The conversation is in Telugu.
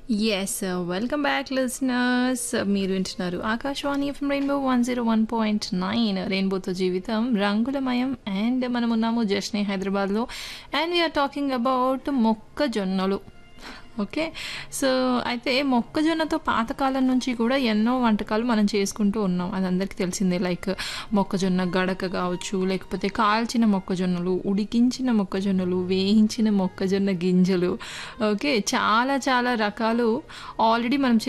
ఎస్ వెల్కమ్ బ్యాక్ లిసనర్స్ మీరు వింటున్నారు Akashvani FM rainbow one zero one point nine రెయిన్బోతో జీవితం రంగులమయం అండ్ మనం ఉన్నాము జస్నే హైదరాబాద్లో అండ్ వీఆర్ టాకింగ్ అబౌట్ మొక్కజొన్నలు ఓకే సో అయితే మొక్కజొన్నతో పాతకాలం నుంచి కూడా ఎన్నో వంటకాలు మనం చేసుకుంటూ ఉన్నాం అది అందరికీ తెలిసిందే లైక్ మొక్కజొన్న గడక కావచ్చు లేకపోతే కాల్చిన మొక్కజొన్నలు ఉడికించిన మొక్కజొన్నలు వేయించిన మొక్కజొన్న గింజలు ఓకే చాలా చాలా రకాలు ఆల్రెడీ మనం